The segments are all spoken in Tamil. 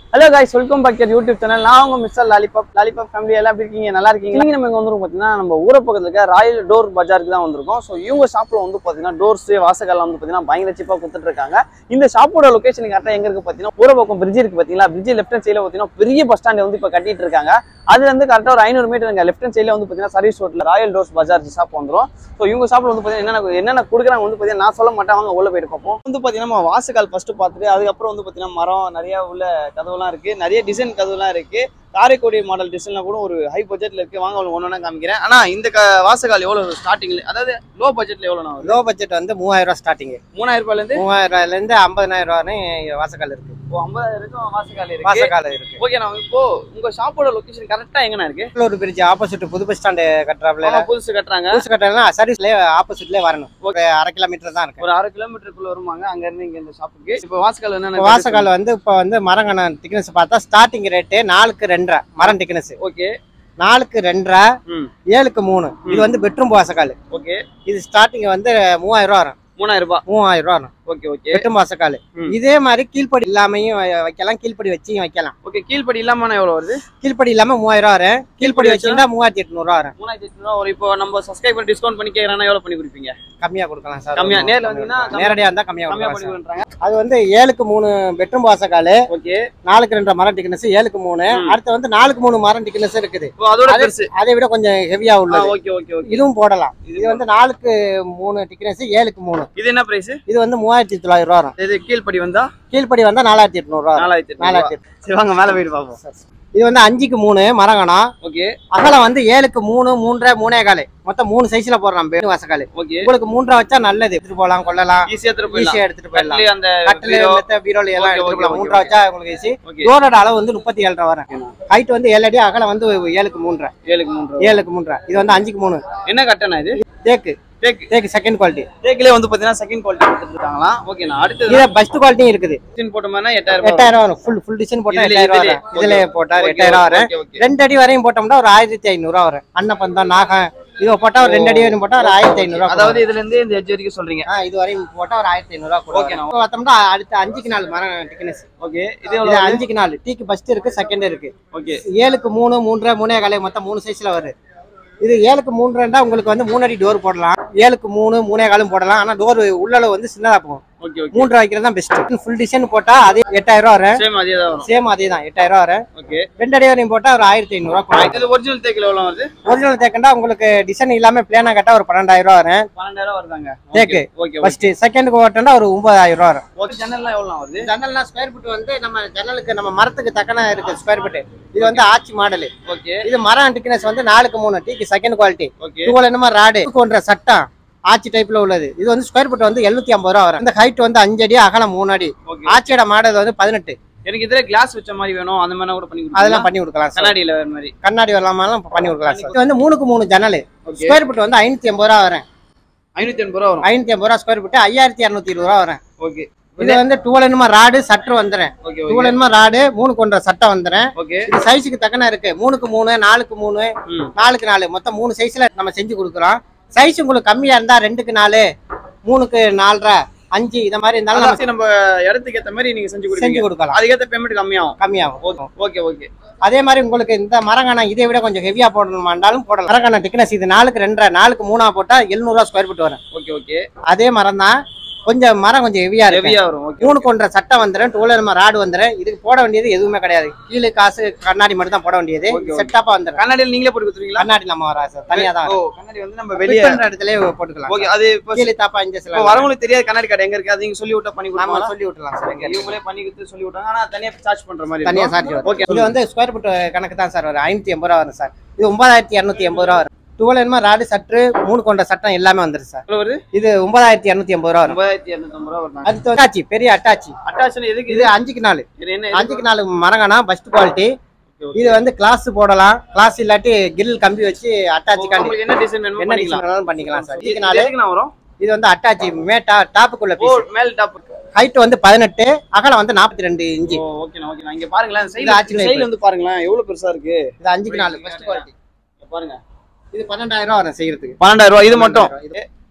Hello guys welcome back YouTube channel நான் உங்க மிஸ்டர் லாலிபாப் லாலிபாப் ஃபேமிலி எல்லாம் எப்படி இருக்கீங்க நல்லா இருக்கீங்க இன்னைக்கு நம்ம இங்க வந்துருக்கோம் பார்த்தீங்கன்னா நம்ம ஊர பக்கத்துல இருக்க ராயல் டோர் பஜாருக்கு தான் வந்திருக்கோம் ஸோ இவங்க ஷாப்ல வந்து பார்த்தீங்கன்னா டோர்ஸ் வாசகெல்லாம் வந்து பார்த்தீங்கன்னா பயங்கர சீப்பாக கொடுத்துட்டு இருக்காங்க இந்த ஷாப்போட லொகேஷன் கரெக்டாக எங்க இருக்கு பார்த்தீங்கன்னா ஊர பக்கம் பிரிட்ஜ் இருக்கு பார்த்தீங்களா பிரிட்ஜ் லெஃப்ட் ஹேண்ட் சைடில் பார்த்தீங்கன்னா பெரிய பஸ் ஸ்டாண்ட் வந்து இப்போ கட்டிட்டு இருக்காங்க அதுல இருந்து கரெக்டாக ஒரு ஐநூறு மீட்டர் லெஃப்ட் ஹேண்ட் சைடில் வந்து பார்த்தீங்கன்னா சர்வீஸ் ரோட்ல ராயல் டோர்ஸ் பஜார் ஷாப் வந்துரும் ஸோ இவங்க ஷாப்ல வந்து பார்த்தீங்கன்னா என்னென்ன என்னென்ன கொடுக்குறாங்க வந்து பார்த்தீங்கன்னா நான் சொல்ல மாட்டேன் அவங்க உள்ள போயிட்டு பார்ப்போம் வந்து பார்த்தீங்கன்னா நம்ம வாசகால் ஃபர்ஸ்ட் பார்த்துட்டு அதுக்கப்புறம் வந்து பார்த்தீங்கன்னா மரம் நிறைய உள்ள கதவுலாம் இருக்கு நிறைய டிசைன் கதவுலாம் இருக்கு காரைக்குடி மாடல் டிசைன்லாம் கூட ஒரு ஹை பட்ஜெட்ல இருக்கு வாங்க ஒன்று ஒன்றா காமிக்கிறேன் ஆனா இந்த க வாசகால் எவ்வளவு ஸ்டார்டிங்ல அதாவது லோ பட்ஜெட்ல எவ்வளோ ஆகுது லோ பட்ஜெட் வந்து மூவாயிரம் ரூபா ஸ்டார்டிங் மூணாயிரம் ரூபாயில இருந்து மூவாயிரம் ரூபாயில இருந்து ஐம்பதாயிரம் ரூபாய் வாசக்கால் இருக்கு ஓ ஐம்பதாயிரம் இருக்கும் வாசகால் இருக்கு வாசக்கால் இருக்கு ஓகே நான் இப்போ உங்க ஷாப்போட லொகேஷன் கரெக்டா எங்கண்ணா இருக்கு ஒரு பிரிட்ஜ் ஆப்போசிட் புது பஸ் ஸ்டாண்டு கட்டுறாப்புல ஆமா, புதுசு கட்டுறாங்க புதுசு கட்டுறதுனா சர்வீஸ்ல ஆப்போசிட்லயே வரணும் ஒரு அரை கிலோமீட்டர் தான் இருக்கு ஒரு அரை கிலோமீட்டருக்குள்ள வருவாங்க அங்க இருந்து இங்க இந்த ஷாப்புக்கு இப்போ வாசகால் இப்போ என்ன வாசக்கால் வந்து இப்போ வந்து மரங்கண திக்னஸ் பார்த்தா ஸ்டார்டிங் ரேட்டு நாலுக்கு ரெண்டரை மரம் திக்னஸ் ஓகே நாலுக்கு ரெண்டரை ம் ஏழுக்கு மூணு இது வந்து பெட்ரூம் வாசக்கால் ஓகே இது ஸ்டார்டிங் வந்து மூவாயிரம் ரூபா வரும் மூணாயிரம் ரூபாய் மூவாயிரம் ரூபா வரும் ஓகே ஓகே பெட்ரூம் வாசக்கால் ம். இதே மாதிரி கீழ்ப்படி இல்லாமையும் வ- வைக்கலாம் கீழ்ப்படி வச்சியும் வைக்கலாம் ஓகே கீழ்படி இல்லாம எவ்வளவு வருது கீழ்ப்படி இல்லாம மூவாயிரம் ரூபா வரும் கீழ்ப்படி வச்சிருந்தா மூவாயிரத்தி எட்நூறுவா வரும் மூணாயிரத்தி எட்நூறு ஒரு இப்போ நம்ம சப்ஸ்கிரைபர் டிஸ்கவுண்ட் பண்ணி கேட்கறானா எவ்வளவு பண்ணி கொடுப்பீங்க கம்மியா கொடுக்கலாம் சார் கம்மியா நேர்ல வந்தீங்கன்னா கம்மி- நேரடியா இருந்தா கம்மியா கம்மியா கொடுக்கலாம் பண்ணி சார். கொடுக்குறாங்க அது வந்து ஏழுக்கு மூணு பெட்ரூம் வாசக்காலு ஓகே நாலுக்கு ரெண்டு மரம் டிக்னஸ் ஏழுக்கு மூணு ம். அடுத்து வந்து நாலுக்கு மூணு மரம் டிக்னஸ் இருக்குது இப்போ அதோட அது- பெருசு அதை விட கொஞ்சம் ஹெவியா உள்ளது ஓகே ஓகே ஓகே இதுவும் போடலாம் இது வந்து நாலுக்கு மூணு டிக்னஸ் ஏழுக்கு மூணு இது என்ன பிரைஸ் இது வந்து மூவாயிரத்தி தொள்ளாயிரம் ரூபா வரும் இது கீழ்படி வந்தா கீழ்ப்படி வந்தா நாலாயிரத்தி எட்நூறு ரூபா வரும். நாலாயிரத்தி எட்நூறு நாலாயிரத்தி எட்நூறு. சரி வாங்க மேல போயிட்டு பார்ப்போம் இது வந்து அஞ்சுக்கு மூணு மரங்கணம் ஓகே அகலம் வந்து ஏழுக்கு மூணு மூன்றரை மூணே காலு மொத்தம் மூணு சைஸ்ல போடுறான் பெட்ரூம் வாசக்காலு ஓகே உங்களுக்கு மூன்றரை வச்சா நல்லது எடுத்துட்டு போகலாம் கொள்ளலாம் ஈஸியா எடுத்துட்டு போயிடலாம் ஈஸியா எடுத்துட்டு போயிடலாம் கட்டிலே அந்த கட்டில பீரோ. மெத்த பீரோல எல்லாம் Okay, எடுத்துட்டு okay, போகலாம் okay, மூன்றரை okay. வச்சா உங்களுக்கு ஈஸி ஓகே டோரோட அளவு வந்து முப்பத்தி ஏழு ரூபா வரும் ஹைட் வந்து ஏழு அடி அகலம் வந்து ஏழுக்கு மூன்றரை ஏழுக்கு மூன்று ரூபா. ஏழுக்கு மூன்றரை இது வந்து அஞ்சுக்கு மூணு என்ன கட்டணா இது தேக்கு தேக்கு தேக்கு செகண்ட் குவாலிட்டி தேக்கிலே வந்து பாத்தீங்கன்னா செகண்ட் குவாலிட்டி கொடுத்துட்டு இருக்காங்களா ஓகே நான் அடுத்தது இதுல பெஸ்ட் குவாலிட்டியும் இருக்குது டிசைன் போட்ட மாதிரி எட்டாயிரம் ரூபாய் எட்டாயிரம் வரும் ஃபுல் ஃபுல் டிசைன் போட்டா இதுல- எட்டாயிரம் இதுல- வரும் இதுல போட்டா Okay, எட்டாயிரம் வரும் okay, okay. ரெண்டு அடி வரையும் போட்டோம்னா ஒரு ஆயிரத்தி ஐநூறு ரூபா வரும் அன்னப்பந்தம் நாகம் இது போட்டா ஒரு ரெண்டு அடி வரையும் போட்டா ஒரு ஆயிரத்தி ஐநூறு ரூபா அதாவது இதுல இருந்து இந்த எட்ஜ் வரைக்கும் சொல்றீங்க ஆ, இது வரையும் போட்டா ஒரு ஆயிரத்தி ஐநூறு ரூபா Okay, கொடுக்கும் நான் இப்போ பார்த்தோம்னா அடுத்த அஞ்சுக்கு நாலு மரம் டிக்னஸ் ஓகே இது இது எவ்வளவு அஞ்சுக்கு நாலு டீக்கு ஃபர்ஸ்ட் இருக்கு செகண்ட் இருக்கு ஓகே ஏழுக்கு மூணு மூன்றரை மூணே காலை மொத்தம் மூணு சைஸ்ல வருது இது ஏழுக்கு மூன்றரைண்டா உங்களுக்கு வந்து மூணு அடி டோர் போடலாம் ஏழுக்கு மூணு மூணே காலும் போடலாம் ஆனா டோர் உள்ளளவு வந்து சின்னதா போகும் ஓகே ஓகே மூன்றரை வைக்கிறது தான் பெஸ்ட் ஃபுல் டிசைன் போட்டா அதே எட்டாயிரம் ரூபா வரும் சேம் அதே தான் வரும் சேம் அதே தான் எட்டாயிரம் ரூபா வரும் ஓகே ரெண்டு அடி வரையும் போட்டா ஒரு ஆயிரத்தி ஐநூறுவா கொடுக்கும் இது ஒரிஜினல் தேக்கில் எவ்வளவு வருது ஒரிஜினல் தேக்கண்டா உங்களுக்கு டிசைன் இல்லாம பிளேனா கட்டா ஒரு பன்னெண்டாயிரம் ரூபா வரும் பன்னெண்டாயிரம் வருதாங்க தேக்கு. ஓகே ஃபர்ஸ்ட் செகண்டுக்கு ஓட்டண்டா ஒரு ஒன்பதாயிரம் ரூபா வரும் ஒரு ஜன்னல்லாம் எவ்வளவு வருது ஜன்னல்னா ஸ்கொயர் ஃபீட் வந்து நம்ம ஜன்னலுக்கு நம்ம மரத்துக்கு தக்கன இருக்கு ஸ்கொயர் ஃபீட் இது வந்து ஆச்சி மாடல் ஓகே இது மரம் திக்னஸ் வந்து நாலுக்கு மூணு டீக்கு செகண்ட் குவாலிட்டி ஓகே டூவல் என்னமா ராடு கொன்ற சட்டம் ஆச்சி டைப்ல உள்ளது இது வந்து ஸ்கொயர் ஃபீட் வந்து எழுநூத்தி ஐம்பது ரூபா வரும் இந்த ஹைட் வந்து அஞ்சு அடி அகலம் மூணு அடி ஓகே ஆச்சியோட மாடல் வந்து பதினெட்டு எனக்கு இதுல கிளாஸ் வச்ச மாதிரி வேணும் அந்த மாதிரி கூட பண்ணி கொடுக்கலாம் அதெல்லாம் பண்ணி கொடுக்கலாம் சார் கண்ணாடியில வேற மாதிரி கண்ணாடி வரலாமாலும் பண்ணி கொடுக்கலாம் சார் இது வந்து மூணுக்கு மூணு ஜன்னல் ஓகே ஸ்கொயர் ஃபீட் வந்து ஐநூத்தி ஐம்பது ரூபா வரும் ஐநூத்தி எண்பது ரூபா வரும் ஐநூத்தி ஐம்பது ரூபா ஸ்கொயர் ஃபீட் ஐயாயிரத்தி இரநூத்தி இருபது ரூபா வரும் ஓகே இது வந்து டூவல் என்னமா ராடு சட்ரு வந்துடும் ஓகே டூவல் என்னமா ராடு மூணு கொண்ட சட்டம் வந்துடும் ஓகே இது சைஸுக்கு தக்கன இருக்கு மூணுக்கு மூணு நாலுக்கு மூணு ம் நாலுக்கு நாலு மொத்தம் மூணு சைஸ்ல நம்ம செஞ்சு கொடுக்குறோம் சைஸ் உங்களுக்கு கம்மியா இருந்தா ரெண்டுக்கு நாலு மூணுக்கு நாலரை அஞ்சு இந்த மாதிரி இருந்தாலும் நம்ம அதாவது நம்ம இடத்துக்கு ஏத்த மாதிரி நீங்க செஞ்சு செஞ்சு கொடுப்பீங்க கொடுக்கலாம் அதுக்கேத்த பேமெண்ட் கம்மியாகும் கம்மியாகும் ஓகே ஓகே அதே மாதிரி உங்களுக்கு இந்த மரங்கணா இதை விட கொஞ்சம் ஹெவியா போடணுமாண்டாலும் போடலாம் மரங்கணா திக்னஸ் இது நாலுக்கு ரெண்டரை நாலுக்கு மூணா போட்டா எழுநூறுவா ஸ்கொயர் ஃபீட் வரும் ஓகே ஓகே அதே மரம் தான் கொஞ்சம் மரம் கொஞ்சம் ஹெவியா இருக்கு ஹெவியா வரும் ஓகே மூணு கொண்ட சட்டம் வந்துடும் டூல நம்ம ராடு வந்துடும் இதுக்கு போட வேண்டியது எதுவுமே கிடையாது கீழே காசு கண்ணாடி மட்டும் தான் போட வேண்டியது Okay, okay. செட்டப்பா வந்துடும் கண்ணாடியில் நீங்களே போட்டு கொடுத்துருவீங்களா கண்ணாடி நம்ம வராது சார் தனியா தான் ஓ கண்ணாடி வந்து நம்ம வெளியே வெளியே இடத்துல போட்டுக்கலாம் ஓகே அது இப்போ கீழே தாப்பா இங்க இப்போ வரவங்களுக்கு தெரியாது கண்ணாடி கடை எங்க இருக்கு அது நீங்க சொல்லி விட்டா பண்ணி நாம கொடுப்பாங்க சொல்லி விட்டுலாம் சார் இங்க இவங்களே பண்ணி கொடுத்து சொல்லி விட்டாங்க ஆனா தனியா சார்ஜ் பண்ற மாதிரி தனியா இருக்கும். சார்ஜ் ஓகே இது வந்து ஸ்கொயர் ஃபீட் கணக்கு தான் சார் வரும் ஐநூத்தி எண்பது ரூபா வரும் சார் இது ஒன்பதாயிரத்தி இரநூத்தி எண்பது ரூபா வரும் டுவெல் என்னமா ராடு சற்று மூணு கொண்ட சட்டம் எல்லாமே வந்துரும் சார் எவ்வளவு வருது இது ஒன்பதாயிரத்தி இரநூத்தி எண்பது ரூபா வரும் ஒன்பதாயிரத்தி இரநூத்தம்பது ரூபா வருது அடுத்து அட்டாச்சி பெரிய அட்டாச்சி அட்டாச்ஷன் எதுக்கு இது அஞ்சுக்கு நாலு இது என்ன அஞ்சுக்கு நாலு மரங்கனா ஃபர்ஸ்ட் குவாலிட்டி Okay, okay. இது வந்து கிளாஸ் போடலாம் கிளாஸ் இல்லாட்டி கிரில் கம்பி வச்சு அட்டாச்சி காண்டி உங்களுக்கு என்ன டிசைன் வேணுமோ என்ன பண்ணிக்கலாம் டிசைன் வேணாலும் பண்ணிக்கலாம் சார் இது இதுக்கு நாலு எதுக்கு நான் வரும் இது வந்து அட்டாச்சி மேட்டா டாப்புக்குள்ள ஓ பீஸ் மேல் டாப் ஹைட் வந்து பதினெட்டு அகலம் வந்து நாற்பத்தி ரெண்டு இன்ச்சு ஓ ஓகேண்ணா ஓகேண்ணா இங்க பாருங்களேன் இது சைடுல ஆச்சு சைடுல வந்து பாருங்களேன் எவ்வளவு பெருசா இருக்கு இது அஞ்சுக்கு நாலு ஃபர்ஸ்ட் குவாலிட்டி இங்க பாருங்க இது பன்னெண்டாயிரம் ரூபா வரும் செய்யறதுக்கு பன்னெண்டாயிரம் ரூபாய் இது மட்டும் இது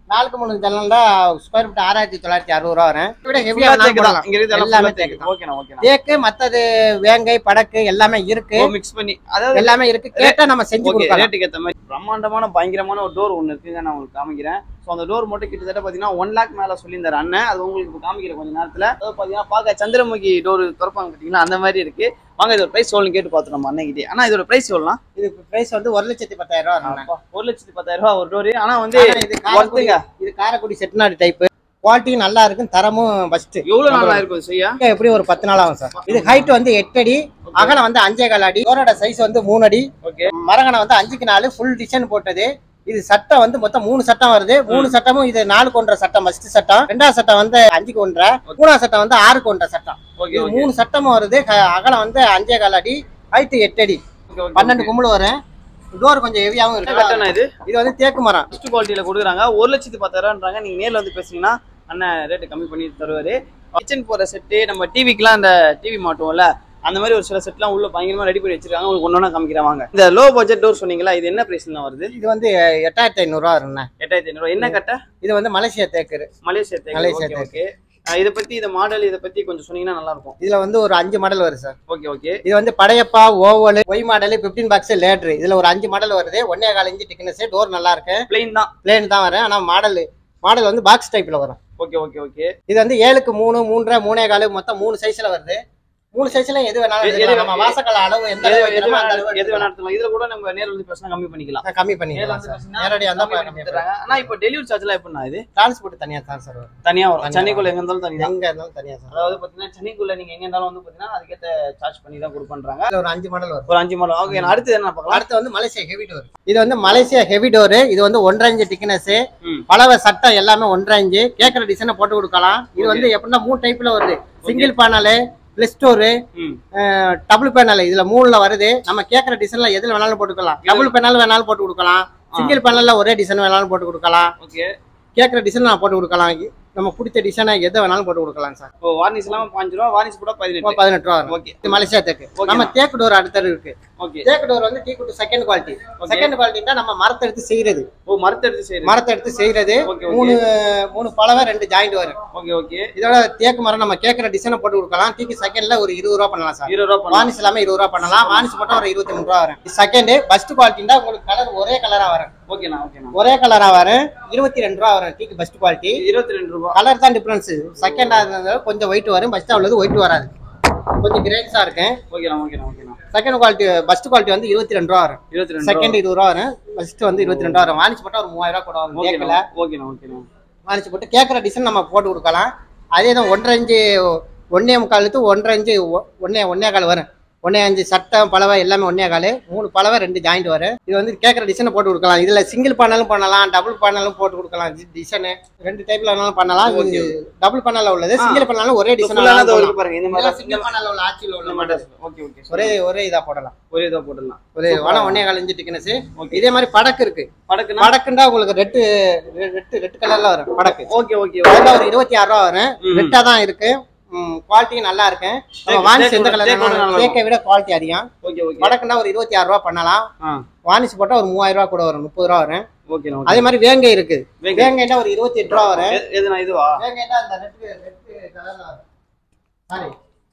நாலுக்கு மூணு ஜன்னல் ஸ்கொயர் ஃபீட் ஆறாயிரத்தி தொள்ளாயிரத்தி அறுபது ரூபா வரும் இதை விட Full ஆ ஹெவியா தேக்கு தான். போடலாம் இங்க இருக்கிறது எல்லாம் எல்லாமே full ஆ தேக்கு. ஓகேண்ணா, ஓகேண்ணா. தேக்கு மத்தது வேங்கை படக்கு எல்லாமே இருக்கு ஓ, mix பண்ணி அதாவது எல்லாமே இருக்கு கேட்டா நம்ம செஞ்சு ஓகே கொடுக்கலாம் ரேட்டுக்கு ஏற்ற மாதிரி பிரம்மாண்டமான பயங்கரமான ஒரு டோர் ஒன்று இருக்குங்க நான் உங்களுக்கு காமிக்கிறேன் ஸோ அந்த டோர் மட்டும் கிட்டத்தட்ட பார்த்தீங்கன்னா ஒன் லேக் மேலே சொல்லியிருந்தாரு அண்ணன் அது உங்களுக்கு இப்போ காமிக்கிறேன் கொஞ்ச நேரத்தில் அதாவது பார்த்தீங்கன்னா பார்க்க சந்திரமுகி டோர் திறப்பாங்க பார்த்தீங்களா அந்த மாதிரி இருக்கு வாங்க இதோட ப்ரைஸ் எவ்வளோ கேட்டு பார்த்து நம்ம அண்ணன்கிட்டே ஆனால் இதோட ப்ரைஸ் எவ்வளோலாம் இது பிரைஸ் வந்து ஒரு லட்சத்தி பத்தாயிரம் ரூபா வரும் ஒரு லட்சத்தி பத்தாயிரம் ரூபா ஒரு டோர் ஆனால் வந்து ஆனா இது காரக்குடி ஒர்த்துங்க இது காரக்குடி செட்டிநாடு டைப் குவாலிட்டி நல்லா இருக்கும் தரமும் ஃபர்ஸ்ட் எவ்வளோ நாளா இருக்கும் செய்யா எப்படி ஒரு பத்து நாள் ஆகும் சார் இது ஹைட் வந்து எட்டு அடி அகலம் வந்து அஞ்சே கால் அடி டோரோட சைஸ் வந்து மூணு அடி ஓகே மரகணம் வந்து அஞ்சுக்கு நாலு ஃபுல் டிசைன் போட்டது இது சட்டம் வந்து மொத்தம் மூணு சட்டம் வருது மூணு சட்டமும் இது நாலுக்கு ஒன்றரை சட்டம் ஃபர்ஸ்ட் சட்டம் ரெண்டாவது சட்டம் வந்து அஞ்சுக்கு ஒன்றரை மூணாவது சட்டம் வந்து ஆறுக்கு ஒன்றரை சட்டம் ஓகே இது ஓகே மூணு சட்டமும் வருது க- அகலம் வந்து அஞ்சே கால் அடி ஹைட் எட்டு அடி பன்னெண்டு கும்பல் வரும் டோர் கொஞ்சம் ஹெவியாகவும் இருக்கு கட்டணா இது இது வந்து தேக்கு மரம் ஃபர்ஸ்ட் குவாலிட்டியில் கொடுக்குறாங்க ஒரு லட்சத்தி பத்தாயிரம்ன்றாங்க நீங்கள் நேரில் வந்து பேசுனீங்கன்னா அண்ணன் ரேட்டு கம்மி பண்ணி தருவார் கிச்சன் போகிற செட்டு நம்ம டிவிக்கெலாம் அந்த டிவி மாட்டுவோம்ல அந்த மாதிரி ஒரு சில செட்லாம் உள்ள பயங்கரமா ரெடி பண்ணி வச்சிருக்காங்க உங்களுக்கு ஒன்று காமிக்கிறேன் வாங்க இந்த லோ பட்ஜெட் டோர் சொன்னீங்களா இது என்ன பிரைஸ்ல வருது இது வந்து எட்டாயிரத்தி ஐநூறுரூவா வரும்ண்ணே எட்டாயிரத்தி ஐநூறு என்ன கட்ட இது வந்து மலேசியா தேக்கு மலேசியா மலேசியா ஓகே ஓகே இதை பத்தி இந்த மாடல் இதை பத்தி கொஞ்சம் சொன்னீங்கன்னா நல்லா இருக்கும் இதுல வந்து ஒரு அஞ்சு மாடல் வருது சார் ஓகே ஓகே இது வந்து Padayappa oval Y model fifteen box லேட்ரு இதுல ஒரு அஞ்சு மாடல் வருது ஒன்னே கால் இன்ச்சு திக்னஸ் டோர் நல்லா இருக்கு பிளெயின் தான் பிளேன் தான் வரும் ஆனா மாடல் மாடல் வந்து பாக்ஸ் டைப்ல வரும் ஓகே ஓகே ஓகே இது வந்து ஏழுக்கு மூணு மூன்றரை மூணே கால் மொத்தம் மூணு சைஸ்ல வருது மூணு சைஸ்ல எது வேணாலும் எது- எடுத்துக்கலாம். எது- நம்ம வாசக்கால அளவு எந்த எது அளவு எது வைக்கிறோமோ அந்த வேணா அளவு எது வேணா எடுத்துக்கலாம். எடுத்துக்கலாம் இதுல கூட நம்ம நேர்ல வந்து பேசினா கம்மி பண்ணிக்கலாம் கம்மி நேர்ல பண்ணிக்கலாம் வந்து சார் பேசினா நேரடியா இருந்தா கம்மி பண்ணி கம்மி தர்றாங்க ஆனா இப்போ டெலிவரி சார்ஜ்லாம் எப்படின்னா இது டிரான்ஸ்போர்ட் தனியா தான் சார் வரும் தனியா வரும் தனியா சென்னைக்குள்ள எங்க இருந்தாலும் தனி தான் எங்க இருந்தாலும் தனியா சார் அதாவது பாத்தீங்கன்னா சென்னைக்குள்ள நீங்க எங்க இருந்தாலும் வந்து பாத்தீங்கன்னா அதுக்கேத்த சார்ஜ் பண்ணி தான் கொடுப்பன்றாங்க இதுல ஒரு அஞ்சு மாடல் வரும் ஒரு அஞ்சு மாடல் ஓகே நான் அடுத்து என்ன பார்க்கலாம் அடுத்து வந்து மலேசியா ஹெவி டோர் இது வந்து மலேசியா ஹெவி டோர் இது வந்து ஒன்றரை இன்ச்சு திக்னஸ் ம். பலவ சட்டம் எல்லாமே ஒன்றரை இன்ச்சு கேட்குற டிசைனை போட்டு கொடுக்கலாம் இது வந்து எப்படின்னா மூணு டைப்ல வருது சிங்கிள் பேனலு பிளஸ் ஸ்டோரு ம் டபுள் பேனல் இதுல மூணுல வருது நம்ம கேட்குற டிசைன்ல எதுல வேணாலும் போட்டுக்கலாம் டபுள் பேனல் வேணாலும் போட்டு கொடுக்கலாம் சிங்கிள் பேனல்ல ஒரே டிசைன் வேணாலும் போட்டு கொடுக்கலாம் ஓகே கேட்குற டிசைன் நான் போட்டு கொடுக்கலாம் நம்ம பிடிச்ச டிசைனை எதை வேணாலும் போட்டு கொடுக்கலாம் சார் இப்போ வார்னிஷ் இல்லாம பாஞ்சு ரூபா வார்னிஷ் கூட பதினெட்டு பதினெட்டு ரூபா வரும் ஓகே இது மலேசியா தேக்கு Okay. நம்ம தேக்கு டோர் அடுத்தது இருக்கு ஓகே தேக்கு டோர் வந்து டீ குட்டு செகண்ட் குவாலிட்டி செகண்ட் குவாலிட்டினா நம்ம மரத்தை எடுத்து செய்யறது ஓ மரத்தை எடுத்து செய்யுது மரத்தை எடுத்து செய்யறது ஓகே ஓகே மூணு மூணு பலவை ரெண்டு ஜாயிண்ட் வரும் ஓகே ஓகே இதோட தேக்கு மரம் நம்ம கேட்குற டிசைனை போட்டு கொடுக்கலாம் டீக்கு செகண்ட்ல ஒரு இருபது ரூபா பண்ணலாம் சார் இருபது ரூபா பண்ணலாம் வானிஸ் இல்லாம இருபது ரூபா பண்ணலாம் வானிஸ் போட்டா ஒரு இருபத்தி மூணு ரூபா வரும் செகண்ட் ஃபர்ஸ்ட் குவாலிட்டினா உங்களுக்கு கலர் ஒரே கலரா வரும் ஓகேண்ணா ஓகேண்ணா ஒரே கலரா வரும் இருபத்தி ரெண்டு ரூபா வரும் டீக்கு ஃபர்ஸ்ட் குவாலிட்டி இருபத்தி ரெண்டு ரூபா கலர் தான் டிஃபரன்ஸ் செகண்டா இருந்தது கொஞ்சம் ஒயிட் வரும் ஃபர்ஸ்ட் உள்ளது ஒயிட் வராது கொஞ்சம் கிரேட்ஸா இருக்கும் ஓகேண்ணா ஓகேண்ணா ஓகேண்ணா செகண்ட் குவாலிட்டி ஃபர்ஸ்ட் குவாலிட்டி வந்து இருபத்தி ரெண்டு ரூபா வரும் இருபத்தி ரெண்டு செகண்ட் இருபது ரூபா வரும் ஃபர்ஸ்ட் வந்து இருபத்தி ரெண்டு ரூபா வரும் வானிஸ் போட்டா ஒரு மூவாயிரம் ரூபா கூட வரும் கேட்கல ஓகேண்ணா ஓகேண்ணா ஓகேண்ணா வானிச்சு போட்டு கேட்குற டிசைன் நம்ம போட்டு கொடுக்கலாம் அதே தான் ஒன்றரை இன்ச்சு ஒன்னே முக்காலுக்கு ஒன்றரை இன்ச்சு ஒ- ஒன்னே ஒன்னே கால் வரும் ஒன்னே அஞ்சு சட்டம் பலவை எல்லாமே ஒன்னே கால் மூணு பலவை ரெண்டு ஜாயிண்ட் வரும் இது வந்து கேட்குற டிசைனை போட்டு கொடுக்கலாம் இதில் சிங்கிள் பண்ணாலும் பண்ணலாம் டபுள் பண்ணாலும் போட்டு கொடுக்கலாம் டிசைனு ரெண்டு டைப்ல வேணாலும் பண்ணலாம் இது டபுள் பண்ணல உள்ளது சிங்கிள் பண்ணாலும் ஒரே டிசைன் ஃபுல்லான இதோ இருக்கு பாருங்க இந்த மாதிரி சிங்கிள் பண்ணல உள்ள ஆட்சியில் உள்ள இந்த மாடல் மாதிரி ஓகே ஓகே ஒரே ஒரே இதா போடலாம் ஒரே இதோ போட்டுடலாம் ஒரு வளம் ஒன்னே கால் இன்ச்சு திக்னஸ் ஓகே இதே மாதிரி படக்கு இருக்கு படக்குனா படக்குண்டா உங்களுக்கு ரெட்டு ரெட்டு ரெட் கலர்ல வரும் படக்கு ஓகே ஓகே அதெல்லாம் ஒரு இருபத்தி ஆறு ரூபா வரும் ம். ரெட்டா தான் இருக்கு குவாலிட்டி நல்லா இருக்கு நம்ம தேக்கு- வானிஸ் எந்த தேக்கு கலர் தேக்கு நல்லா இருக்கும். தேக்கை விட குவாலிட்டி அதிகம் ஓகே ஓகே வடக்குன்னா ஒரு இருபத்தி ஆறு ரூபா பண்ணலாம் ஆ வானிஸ் போட்டா ஒரு மூவாயிரம் ரூபா கூட வரும் முப்பது ரூபா வரும் ஓகேண்ணா அதே மாதிரி வேங்கை இருக்கு வேங்கை. வேங்கைன்னா ஒரு இருபத்தி எட்டு ரூபா வரும் எது- எதுண்ணா இதுவா வேங்கைன்னா அந்த ரெட்டு ரெட்டு கலர்ல வரும் சாரி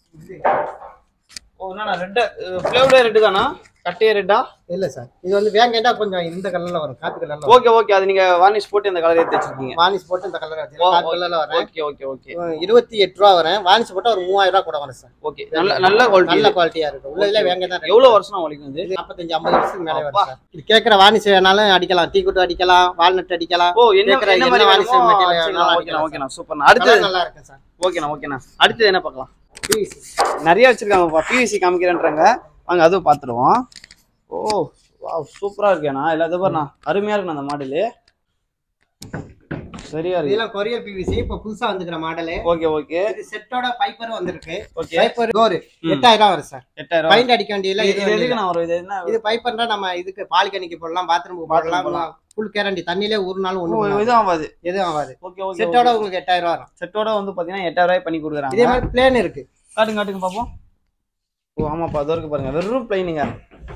ஓ என்னண்ணா ரெட்டு ஃப்ளேவர்டே ரெட்டு தானா கட்டையே ரெட்டா இல்ல சார் இது வந்து வேங்கைன்னா கொஞ்சம் இந்த கலர்ல வரும் காப்பி கலர்ல வரும் ஓகே ஓகே அது நீங்க வார்னிஷ் போட்டு இந்த கலர் ஏத்தி வச்சிருக்கீங்க வானிஸ் போட்டு இந்த கலர் ஓ, காப்பி கலர்ல வரும் ஓகே ஓகே ஓகே இருபத்தி எட்டு ரூபா வரும் வானிஸ் போட்டா ஒரு மூவாயிரம் ரூபா கூட வரும் சார் ஓகே நல்ல நல்ல குவாலிட்டி நல்ல குவாலிட்டியா இருக்கு உள்ளதுல வேங்கை தான் எவ்வளவு வருஷம் உழைக்கும் இது இது நாற்பத்தஞ்சு ஐம்பது வருஷத்துக்கு மேலே அப்பா. வரும் சார் இது கேட்குற வானிஸ் வேணாலும் அடிக்கலாம் டீ குட்டு அடிக்கலாம் வால்நட் அடிக்கலாம் ஓ என்ன கேக்குற என்ன என்ன மாதிரி வானிஸ் வேணுமோ material அடிச்சுக்கலாம். வேணாலும் ஓகேண்ணா அடிக்கலாம் ஓகேண்ணா சூப்பர்ண்ணா அடுத்து கலர் நல்லா இருக்கு சார் ஓகேண்ணா ஓகேண்ணா அடுத்து என்ன பார்க்கலாம் PVC. நிறைய வச்சிருக்காங்கப்பா பிவிசி காமிக்கிறேன்றாங்க வாங்க அதுவும் பார்த்துருவோம் ஓ வா சூப்பரா இருக்கேண்ணா எல்லாத்தையும் பாருண்ணா அருமையா இருக்குண்ணா அந்த மாடலு சரியா இருக்கு இதெல்லாம் கொரியர் பிவிசி இப்போ புதுசா வந்துக்கிற மாடலு ஓகே ஓகே இது செட்டோட பைப்பரும் வந்திருக்கு ஓகே பைப்பர் டோர் ம். எட்டாயிரம் ரூபா வரும் சார் எட்டாயிரம் பைண்ட் அடிக்க வேண்டியதுல இது இது இது வேண்டியது. எதுக்கு நான் ஒரு இது என்ன இது பைப்பர்னா நம்ம இதுக்கு பால்கனிக்கு போடலாம் பாத்ரூமுக்கு Bathroom போடலாம் ஃபுல் கேரண்டி தண்ணியிலே ஒரு நாள் ஓ, ஒன்று இது ஆகாது எதுவும் ஆகாது ஓகே ஓகே செட்டோட உங்களுக்கு எட்டாயிரம் ரூபா வரும் செட்டோட வந்து பாத்தீங்கன்னா எட்டாயிரம் ரூபாய் பண்ணி கொடுக்குறாங்க இதே மாதிரி பிளேன் இருக்கு காட்டுங்க காட்டுங்க பார்ப்போம் ஓ ஆமாப்பா அது வரைக்கும் பாருங்க வெறும் பிளைனுங்க ஸோ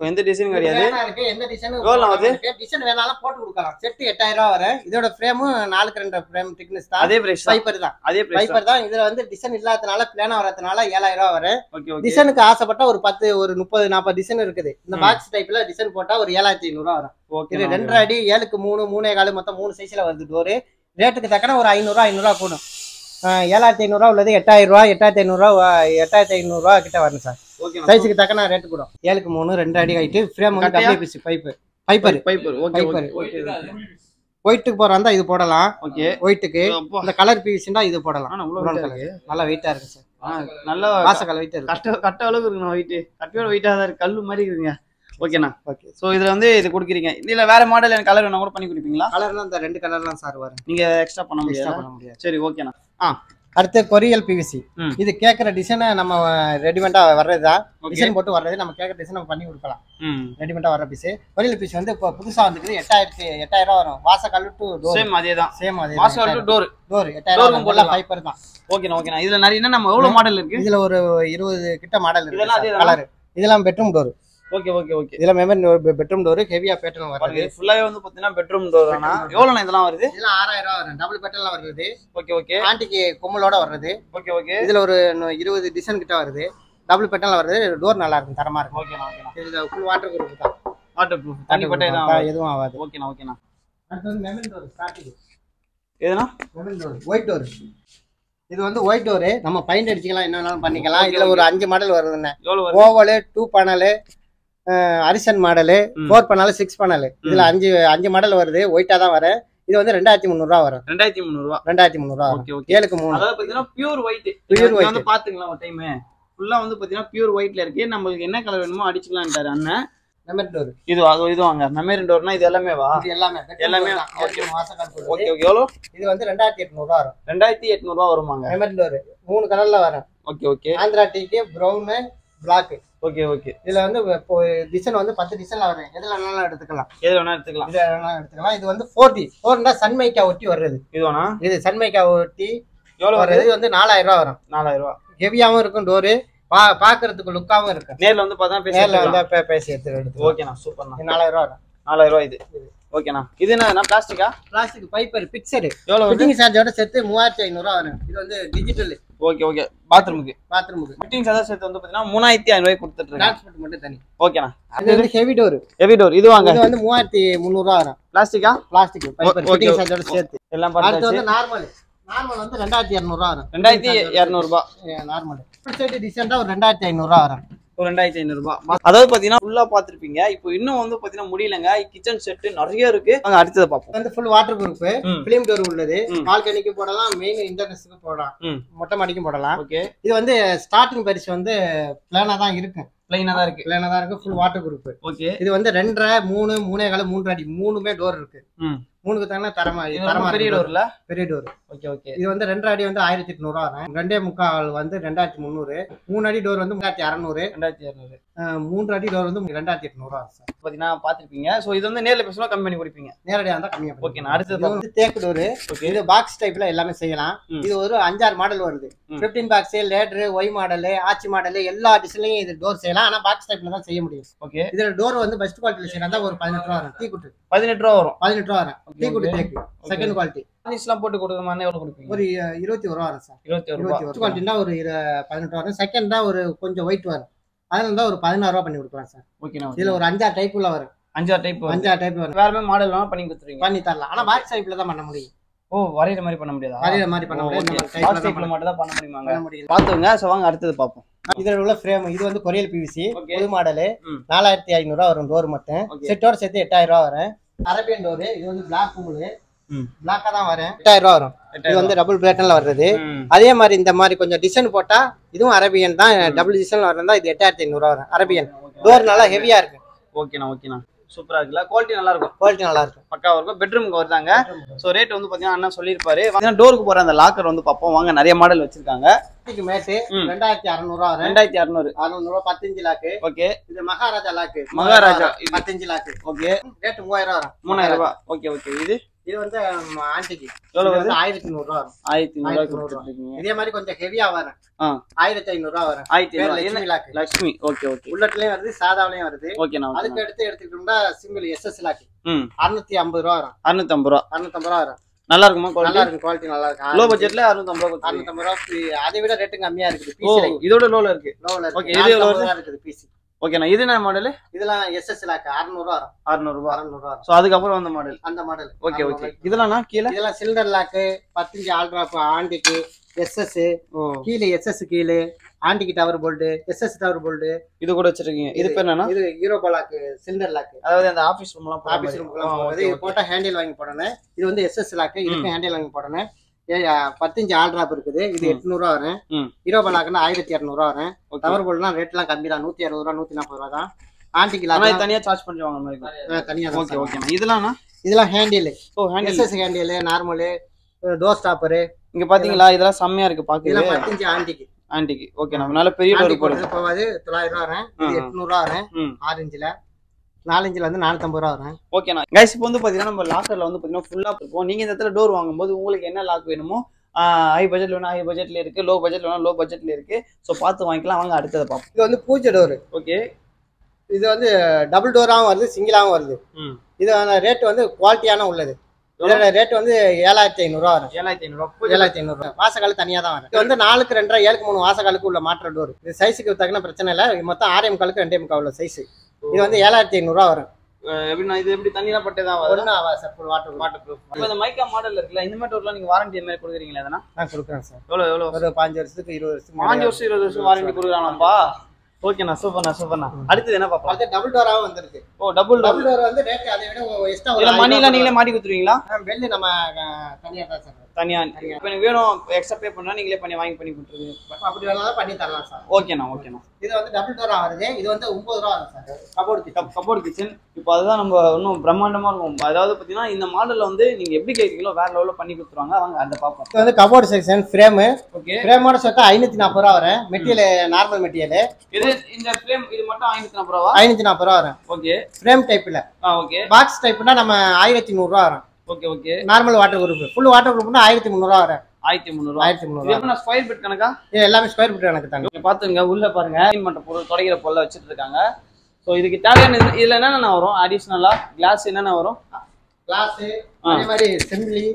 எந்த டிசைன் கிடையாது வேணா இருக்கு எந்த டிசைன் எவ்வளவு ஆகுது? டிசைன் வேணாலும் போட்டு கொடுக்கலாம் செட் எட்டாயிரம் ரூபா வரும் இதோட ஃப்ரேமும் நாலுக்கு ரெண்டு ஃப்ரேம் திக்னஸ் தான் அதே பிரைஸ் தான் ஃபைபர் தான் அதே பிரைஸ் தான் ஃபைபர் தான் இதுல வந்து டிசைன் இல்லாதனால பிளானா வரதுனால ஏழாயிரம் ரூபா வரும் ஓகே ஓகே டிசைனுக்கு ஆசைப்பட்டா ஒரு பத்து ஒரு முப்பது நாற்பது டிசைன் இருக்குது இந்த ம். பாக்ஸ் டைப்ல டிசைன் போட்டா ஒரு ஏழாயிரத்தி ஐநூறு ரூபா வரும் ஓகே இது ரெண்டரை அடி ஏழுக்கு மூணு மூணே காலு மொத்தம் மூணு சைஸ்ல வருது டோரு ரேட்டுக்கு தக்கன ஒரு ஐநூறுரூவா ஐநூறுரூவா கூடும் ஆஹ் ஏழாயிரத்தி ஐநூறுரூவா உள்ளது எட்டாயிரம் ரூபா எட்டாயிரத்தி ஐநூறுரூவா எட்டாயிரத்தி ஐநூறுரூவா கிட்ட வரும் சார் ஓகே சைஸுக்கு தக்கன ரேட்டு கூடும் ஏழுக்கு மூணு ரெண்டு அடி ஹைட்டு ஃப்ரேம் வந்து கட்டையா? WPC pipe Piper Piper okay Piper. Okay ஒயிட்டுக்கு போறதா இது போடலாம் ஓகே ஒயிட்டுக்கு அப்பா இந்த கலர் பிவிசிண்டா இது போடலாம் ஆனா இவ்வளவு brown weight colour. இருக்கு. நல்லா வெயிட்டா இருக்கு சார் ஆ, நல்ல வாசக்கால் வெயிட்டா இருக்கு கட்ட கட்ட அளவுக்கு இருக்குண்ணா வெயிட் கட்டியோட வெயிட்டா தான் இருக்கு கல்லு மாதிரி இருக்குங்க ஓகேண்ணா ஓகே சோ இதுல வந்து இது கொடுக்குறீங்க இதுல வேற மாடல் எனக்கு கலர் வேணா கூட பண்ணி கொடுப்பீங்களா கலர்லாம் இந்த ரெண்டு கலர் தான் சார் வரும் நீங்க எக்ஸ்ட்ரா பண்ண எக்ஸ்ட்ரா முடியாது பண்ண முடியாது சரி ஓகேண்ணா அடுத்து கொரியல் பிவிசி ம். இது கேட்குற டிசைனை நம்ம ரெடிமெண்டா வர்றதுதான் ஓகே டிசைன் போட்டு வர்றது நம்ம கேட்குற டிசைன் நம்ம பண்ணி கொடுக்கலாம் ம் ரெடிமெண்டா வர பீஸ் கொரியல் பீஸ் வந்து இப்போ புதுசா வந்துருக்குது எட்டாயிரத்தி எட்டாயிரம் ரூபா வரும் வாசக்கால் டு டோர் சேம் அதே தான் சேம் அதே மாசம் டு டோர் டோர் Door எட்டாயிரம் க்கும் போடலாம் போடலாம். ஃபைபர் தான் ஓகேண்ணா ஓகேண்ணா இதுல நிறைய என்ன நம்ம எவ்வளவு மாடல் இருக்கு இதுல ஒரு இருபது கிட்ட மாடல் இதெல்லாம் இருக்கு அதேதானா? கலர் இதெல்லாம் bedroom door okay okay okay இதெல்லாம் மெமரி பெட்ரூம் டோர் ஹெவியா பேட்டர்ன் பாருங்க வருது இது ஃபுல்லாவே வந்து பாத்தீங்கன்னா பெட்ரூம் டோர் தானா எவ்வளவு இதெல்லாம் வருது இதெல்லாம் ஆறாயிரம் ரூபா வரும் டபுள் பேட்டர்லாம் வருது ஓகே ஓகே ஆண்டிக்கு கொம்மலோட வர்றது ஓகே ஓகே இதுல ஒரு இன்னும் இருபது டிசைன் கிட்ட வருது டபுள் பேட்டர்ல வருது டோர் நல்லா இருக்கும் தரமா இருக்கும் ஓகேண்ணா ஓகேண்ணா இதுல ஃபுல் வாட்டர் குரூப் தான் வாட்டர் ப்ரூஃப் தண்ணி பட்டே தான் தான் எதுவும் ஆகாது ஓகேண்ணா ஓகேண்ணா அடுத்து வந்து மெமரி டோர் ஸ்டார்டிங் எதுனா மெமரி டோர் ஒயிட் டோர் இது வந்து ஒயிட் டோரு நம்ம பெயிண்ட் அடிச்சுக்கலாம் என்ன வேணாலும் பண்ணிக்கலாம் இதுல ஒரு அஞ்சு மாடல் வருதுண்ணே எவ்வளவு வருது ஓவலு டூ பனலு அரிசன் மாடலு ம். ஃபோர் பனலு சிக்ஸ் பனலு இதுல அஞ்சு அஞ்சு மாடல் வருது ஒயிட்டா தான் வரும் இது வந்து ரெண்டாயிரத்தி முந்நூறுரூவா வரும் ரெண்டாயிரத்தி முந்நூறுவா ரெண்டாயிரத்தி முந்நூறுரூவா வரும் ஓகே ஓகே ஏழுக்கு மூணு அதாவது பாத்தீங்கன்னா pure white Pure pure white. வந்து பாத்துக்கலாம் ஒரு டைம் ஃபுல்லா வந்து பாத்தீங்கன்னா பியூர் ஒயிட்ல இருக்கு நம்மளுக்கு என்ன கலர் வேணுமோ அடிச்சுக்கலாம்ட்டாரு அண்ணன் மெமரி டோர் இது அது இது வாங்க மெமரி டோர்னா இது எல்லாமே வா இது எல்லாமே எல்லாமே தான். okay. ஏழு மாசக்கால் போடுது. ஓகே ஓகே எவ்வளோ இது வந்து ரெண்டாயிரத்தி எட்நூறுவா வரும் ரெண்டாயிரத்தி எட்நூறுவா வருமாங்க மெமரி டோர் மூணு கலர்ல வரும் ஓகே ஓகே ஆந்திரா டீக்கு ப்ரௌனு பிளாக் ஓகே ஓகே இதுல வந்து இப்போ டிசைன் வந்து பத்து டிசைன்ல வரும் எதுல வேணாலும் எடுத்துக்கலாம் எது வேணா எடுத்துக்கலாம் இதுல வேணாலும் எடுத்துக்கலாம் இது வந்து ஃபோர் டி ஃபோர்னா சன்மைக்கா ஒட்டி வர்றது இது வேணா இது சன்மைக்கா ஒட்டி எவ்வளவு வருது வர்றது இது வந்து நாலாயிரம் ரூபா வரும் நாலாயிரம் ரூபா ஹெவியாவும் இருக்கும் டோரு பா பாக்குறதுக்கு லுக்காவும் இருக்கும் நேர்ல வந்து பார்த்தா பேசி நேர்ல வந்து பே- பேசி எடுத்து எடுத்து ஓகேண்ணா சூப்பர்ண்ணா இது நாலாயிரம் ரூபா வரும் நாலாயிரம் ரூபா இது ஓகேண்ணா இது என்ன பிளாஸ்டிக்கா பிளாஸ்டிக் பைப்பர் பிக்சடு எவ்வளவு வருது ஃபிட்டிங் சார்ஜோட சேர்த்து மூவாயிரத்தி ஐநூறுவா வரும் இது வந்து டிஜிட்டல் ஓகே ஓகே பாத்ரூமுக்கு பாத்ரூமுக்கு ஃபிட்டிங்ஸ் அதான் சேர்த்து வந்து பாத்தீங்கன்னா மூணாயிரத்தி ஐநூறு கொடுத்துட்டு இருக்கேன் டிரான்ஸ்போர்ட் மட்டும் தனி ஓகேண்ணா இது வந்து ஹெவி டோர் ஹெவி டோர் இது வாங்க இது வந்து மூவாயிரத்தி முந்நூறுவா வரும் பிளாஸ்டிக்கா பிளாஸ்டிக் பைப்பர் ஓ- ஃபிட்டிங் okay. சார்ஜோட சேர்த்து எல்லாம் அடுத்து பார்த்தாச்சு வந்து நார்மல் நார்மல் வந்து ரெண்டாயிரத்தி இரநூறுவா வரும் ரெண்டாயிரத்தி இரநூறுபா நார்மல் சைடு டிசைன்டா ஒரு ரெண்டாயிரத்தி ஐநூறுவா வரும் ஒரு ரெண்டாயிரத்தி ஐநூறுபா அதாவது பாத்தீங்கன்னா ஃபுல்லா பாத்திருப்பீங்க இப்போ இன்னும் வந்து பாத்தீங்கன்னா முடியலங்க கிச்சன் செட் நிறைய இருக்கு நாங்க அடுத்ததை பார்ப்போம் இது வந்து ஃபுல் வாட்டர் ப்ரூஃப் ம். ஃபிலிம் டோர் உள்ளது ம். பால்கனிக்கு போடலாம் மெயின் இன்டர்னஸ்க்கு போடலாம் ம். மொட்டை மாடிக்கும் போடலாம் ஓகே இது வந்து ஸ்டார்டிங் பரிசு வந்து பிளானா தான் இருக்கு பிளைனா தான் இருக்கு பிளானா தான் இருக்கு ஃபுல் வாட்டர் ப்ரூஃப் ஓகே இது வந்து ரெண்டரை மூணு மூணே கால மூன்று அடி மூணுமே டோர் இருக்கு ம் மூணுக்கு தானே தரமா இது தரமா ரொம்ப பெரிய இருக்கு டோர்ல பெரிய டோர் ஓகே ஓகே இது வந்து ரெண்டரை அடி வந்து ஆயிரத்தி எட்நூறுவா வரும் ரெண்டே முக்கால் வந்து ரெண்டாயிரத்தி முந்நூறு மூணு அடி டோர் வந்து மூணாயிரத்தி அறநூறு ரெண்டாயிரத்தி இரநூறு அஹ் மூன்று அடி டோர் வந்து ரெண்டாயிரத்தி எட்நூறுவா வரும் சார் பாத்தீங்கன்னா பாத்திருப்பீங்க சோ இது வந்து நேர்ல பேசணும் கம்மி பண்ணி கொடுப்பீங்க நேரடியாக இருந்தால் கம்மியாக ஓகே நான் அடுத்தது இது வந்து தேக்கு டோரு ஓகே இது பாக்ஸ் டைப்ல எல்லாமே செய்யலாம் ம். இது ஒரு அஞ்சாறு மாடல் வருது ம். பிப்டீன் பாக்ஸ் லேட்ரு ஒய் மாடல் ஆச்சி மாடல் எல்லா டிசைன்லயும் இது டோர் செய்யலாம் ஆனா பாக்ஸ் டைப்ல தான் செய்ய முடியும் ஓகே இதுல டோர் வந்து பெஸ்ட் குவாலிட்டில செய்யறதா ஒரு பதினெட்டு ரூபா வரும் டீ குட்டு பதினெட்டு ரூபா வரும் பதினெட்டு ரூபா வரும் Okay, டீ குட்டு okay. தேக்கு செகண்ட் குவாலிட்டி எல்லாம் போட்டு கொடுக்குற மாதிரி எவ்வளவு கொடுப்பீங்க ஒரு அஹ், இருபத்தி ஒரு ரூபா வரும் சார் இருபத்தி ஒரு ரூபா இருபத்தி ஒரு குவாலிட்டினா ஒரு இரு- பதினெட்டு ரூபா வரும் செகண்ட் தான் ஒரு கொஞ்சம் ஒயிட் வரும் அதுல இருந்தா ஒரு பதினாறு ரூபா பண்ணி கொடுக்கலாம் சார் ஓகேண்ணா இதுல ஒரு அஞ்சாறு டைப் உள்ள வரும் அஞ்சாறு டைப் அஞ்சாறு டைப் வரும் வேற மாதிரி மாடல் வேணா பண்ணி கொடுத்துருவீங்க பண்ணி தரலாம் ஆனா பாக்ஸ் டைப்ல தான் பண்ண முடியும் ஓ வரைகிற மாதிரி பண்ண முடியாதா வரைகிற மாதிரி பண்ண முடியாது ஓகே நம்ம type ல பாக்ஸ் தான் டைப்ல பண்ண மட்டும் தான் பண்ண முடியுமாங்க பண்ண முடியும் பாத்துங்க சோ வாங்க அடுத்தது பாப்போம் இதுல உள்ள ஃப்ரேம் இது வந்து கொரியல் பிவிசி Okay. புது மாடலு ம். நாலாயிரத்தி ஐநூறு ரூபா வரும் டோர் மட்டும் ஓகே செட்டோட சேர்த்து எட்டாயிரம் ரூபா வரும் அரபியன் டோர் இது வந்து பிளாக் பூலு ம். பிளாக்கா தான் வரும் எட்டாயிரம் ரூபா வரும் இது வந்து டபுள் பிளேட்டன்ல வர்றது ம். அதே மாதிரி இந்த மாதிரி கொஞ்சம் டிசைன் போட்டா இதுவும் அரபியன் தான் டபுள் டிசைன்ல வர்றதா இது எட்டாயிரத்தி ஐநூறு ரூபா வரும் அரபியன் டோர் நல்லா ஹெவியா இருக்கு ஓகேண்ணா ஓகேண்ணா சூப்பரா இருக்குல்ல குவாலிட்டி நல்லா இருக்கும் குவாலிட்டி நல்லா இருக்கும் பக்காவா இருக்கும் பெட்ரூமுக்கு வருதாங்க சோ ரேட் வந்து பாத்தீங்கன்னா அண்ணா சொல்லியிருப்பாரு பாத்தீங்கன்னா டோருக்கு போற அந்த லாக்கர் வந்து பார்ப்போம் வாங்க நிறைய மாடல் வச்சிருக்காங்க இதுக்கு மேட்டு ம். ரெண்டாயிரத்தி அறுநூறு ரூபா வரும் ரெண்டாயிரத்தி அறுநூறு அறுநூறு ரூபா பத்தஞ்சு லாக்கு ஓகே இது மகாராஜா லாக்கு மகாராஜா இது. பத்தஞ்சு லாக்கு ஓகே ரேட் மூவாயிரம் ரூபா வரும் மூணாயிரம் ரூபாய் ஓகே ஓகே இது இது வந்து ம், ஆன்டிக்கு எவ்வளவு இது வருது வந்து ஆயிரத்தி நூறுரூவா வரும் ஆயிரத்தி நூறுரூவா ஆயிரத்தி நூறுரூவா. கொடுத்துருக்கீங்க இதே மாதிரி கொஞ்சம் ஹெவியா வரும் ஆ ஆயிரத்தி ஐநூறு ரூபா வரும் ஆயிரத்தி பேர் நூறுரூவா Lakshmi lock Lakshmi okay okay புல்லட்லயும் வருது சாதாவிலயும் வருது ஓகேண்ணா ஓகேண்ணா அதுக்கு அடுத்து எடுத்துக்கிட்டோம்னா சிங்கிள் எஸ்எஸ் லாக்கு ம் அறுநூத்தி ஐம்பது ரூபா வரும் அறுநூத்தம்பது ரூபா அறுநூத்தம்பது ரூபா வரும் நல்லா இருக்குமா நல்லா குவாலிட்டி இருக்கும் குவாலிட்டி நல்லா இருக்கும் லோ பட்ஜெட்ல அறுநூத்தம்பது ரூபா கொடுத்துருக்கீங்க. அறுநூத்தம்பது ரூபா free. அதை விட ரேட்டு கம்மியா இருக்குது ஓ பிசி இதோட லோல இருக்கு லோவில் Okay, இருக்கு இது எவ்வளவு நானூத்தம்பது ரூபா இருக்குது பிசி ஓகேண்ணா இது என்ன மாடல் இதெல்லாம் எஸ்எஸ் லாக்கு அறுநூறு ரூபா வரும் அறுநூறு ரூபா அறுநூறு ரூபா வரும் ஸோ அதுக்கப்புறம் வந்த மாடல் அந்த மாடல் ஓகே ஓகே இதெல்லாம் கீழே இதெல்லாம் சிலிண்டர் லாக்கு பத்தஞ்சு ஆல்ட்ராப் ஆண்டிக்கு எஸ்எஸ் ஓ கீழே எஸ்எஸ் கீழே ஆண்டிக்கு tower bolt SS tower bolt இது கூட வச்சிருக்கீங்க இது பேர் என்னன்னா இது ஹீரோ லாக்கு சிலிண்டர் லாக்கு அதாவது அந்த ஆபீஸ் ரூம்லாம் போடுற ஆபீஸ் மாதிரி. ரூம்க்குலாம் ஆ, போடுறது okay, இது okay. போட்டா ஹேண்டில் வாங்கி போடணும் இது வந்து எஸ்எஸ் லாக்கு இதுக்கும் ஹேண்டில் வாங்கி போடணும் ஏ, ஆ, பத்தஞ்சு ஆல் டிராப் இருக்குது இது ம். எட்நூறுவா வரும் ம். ஹீரோ லாக்குன்னா ஆயிரத்தி இரநூறுவா வரும் Okay. டவர் போல்டுலாம் ரேட்லாம் கம்மி தான் நூத்தி அறுபது ரூபா நூத்தி நாற்பது ரூபா தான் ஆண்டிக்கு ஆனா இது லாக்கு தனியா சார்ஜ் பண்ணி வாங்குற மாதிரி இருக்கும். தனியா ஓகே ஓகேண்ணா இதெல்லாம் இதெல்லாம் ஹேண்டில் ஓ handle SS handle normal door stopper இங்க பாத்தீங்களா இதெல்லாம் செம்மையா இருக்கு பாக்குறது இதெல்லாம் பத்தஞ்சு ஆண்டிக்கு ஆன்டிக்கு ஓகே நம்ம நல்ல பெரிய ஆண்டி டோர் போடுங்க போடுறது போவாது தொள்ளாயிரம் ரூபா வரும் இது ஆ. எட்நூறுவா வரும் ம் ஆறு இன்ச்சில் நாலு இன்ச்சில் வந்து நானூத்தம்பது ரூபா வரும் ஓகேண்ணா கைஸ் இப்போ வந்து பாத்தீங்கன்னா நம்ம லாக்கர்ல வந்து பாத்தீங்கன்னா ஃபுல்லா இருக்கும் நீங்க இந்த இடத்துல டோர் வாங்கும்போது உங்களுக்கு என்ன லாக் வேணுமோ ஹை பட்ஜெட்ல வேணா ஹை பட்ஜெட்ல இருக்கு லோ பட்ஜெட்ல வேணா லோ பட்ஜெட்ல இருக்கு ஸோ பார்த்து வாங்கிக்கலாம் வாங்க அடுத்ததை பார்ப்போம் இது வந்து பூஜை டோரு ஓகே இது வந்து டபுள் டோராகவும் வருது சிங்கிளாகவும் வருது ம் இதோட ரேட் வந்து குவாலிட்டியான உள்ளது இதோட ரேட் வந்து ஏழாயிரத்தி ஐநூறுரூவா வரும் ஏழாயிரத்தி ஐநூறுரூவா ஏழாயிரத்தி ஐநூறுரூவா வாசக்கால் தனியாக தான் வரும் இது வந்து நாலுக்கு ரெண்டரை ஏழுக்கு மூணு வாசக்காலுக்கு உள்ள மாற்ற டோர் இது சைஸுக்கு தகுந்த பிரச்சனை இல்லை இது மொத்தம் ஆறே முக்காலுக்கு ரெண்டே முக்கால் உள்ள சைஸ் இது வந்து ஏழாயிரத்தி ஐநூறுரூவா வரும் எப்படின்னா இது எப்படி தண்ணியெல்லாம் பட்டே தான் வரும் ஒன்றும் ஆவா சார் வாட்டர் வாட்டர் ப்ரூஃப் இப்போ இந்த மைக்கா மாடல் இருக்குல்ல இந்த மாதிரி டோர்லாம் நீங்க வாரண்டி மாதிரி கொடுக்குறீங்களா எதனா நான் கொடுக்குறேன் சார் எவ்வளோ எவ்வளோ ஒரு பாஞ்சு வருஷத்துக்கு இருபது வருஷத்துக்கு பாஞ்சு வருஷம் இருபது வருஷம் வாரண்டி கொடுக்குறாங்கப்பா ஓகேண்ணா சூப்பர்ண்ணா சூப்பர்ண்ணா அடுத்தது என்ன பார்ப்போம் அது டபுள் டோராகவும் வந்திருக்கு ஓ டபுள் டபுள் டபுள் டோர் வந்து ரேட் அதை விட எக்ஸ்ட்ரா இதுல மணிலாம் நீங்களே மாட்டி கொடுத்துருவீங்களா பெல்லு நம்ம தனியாக தான் சார் தனியா இப்போ எனக்கு வேணும் எக்ஸ்ட்ரா பே பண்ணா நீங்களே பண்ணி வாங்கி பண்ணி கொடுத்துருங்க அப்படி வேணாலும் பண்ணி தரலாம் சார் ஓகேண்ணா ஓகேண்ணா இது வந்து டபுள் டோரா வருது இது வந்து ஒன்பது ரூபா வரும் sir cupboard kitchen cupboard kitchen இப்போ அதுதான் நம்ம இன்னும் பிரம்மாண்டமா இருக்கும் அதாவது பார்த்தீங்கன்னா இந்த மாடல்ல வந்து நீங்க எப்படி கேட்குறீங்களோ வேற லெவலில் பண்ணி கொடுத்துருவாங்க வாங்க அதை பார்ப்போம் இது வந்து கபோர்டு செக்ஷன் ஃப்ரேமு ஓகே ஃப்ரேமோட சேர்த்தா ஐநூத்தி நாற்பது ரூபா வரும் மெட்டீரியல் நார்மல் மெட்டீரியல் இது இந்த ஃப்ரேம் இது மட்டும் ஐநூத்தி நாற்பது ரூபா ஐநூத்தி நாற்பது ரூபா வரும் ஓகே ஃப்ரேம் டைப்ல ஆ ஓகே பாக்ஸ் டைப்னா நம்ம ஆயிரத்தி நூறுரூவா வரும் okay okay normal water group full water குரூப்னா ஆயிரத்தி முந்நூறுவா வரும் ஆயிரத்தி முந்நூறுவா ஆயிரத்தி இது முந்நூறுவா எப்படி ஸ்கொயர் ஃபீட் கணக்கா இது எல்லாமே ஸ்கொயர் ஃபீட் எனக்கு தாங்க இங்க பாத்துங்க உள்ள பாருங்க க்ளீன் பண்ற பொருள் தொடக்கிற பொருளை வச்சுட்டு இருக்காங்க ஸோ இதுக்கு தேவையான இது- இதுல என்னென்ன வரும் அடிஷ்னலா கிளாஸ் என்னென்ன வரும் கிளாஸ் ஆ. அதே மாதிரி செம்பிளி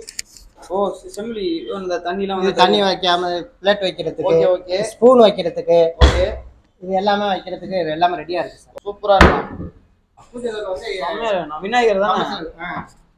ஓ செம்பிளி இந்த தண்ணிலாம் இது வந்து தண்ணி வைக்காம பிளேட் வைக்கிறதுக்கு ஓகே ஓகே ஸ்பூன் வைக்கிறதுக்கு ஓகே இது எல்லாமே வைக்கிறதுக்கு இது எல்லாமே ரெடியா இருக்கு சார் சூப்பரா இருக்கும் பூஜை வந்து செம்மையா இருக்கும். விநாயகர் தானே ஆ.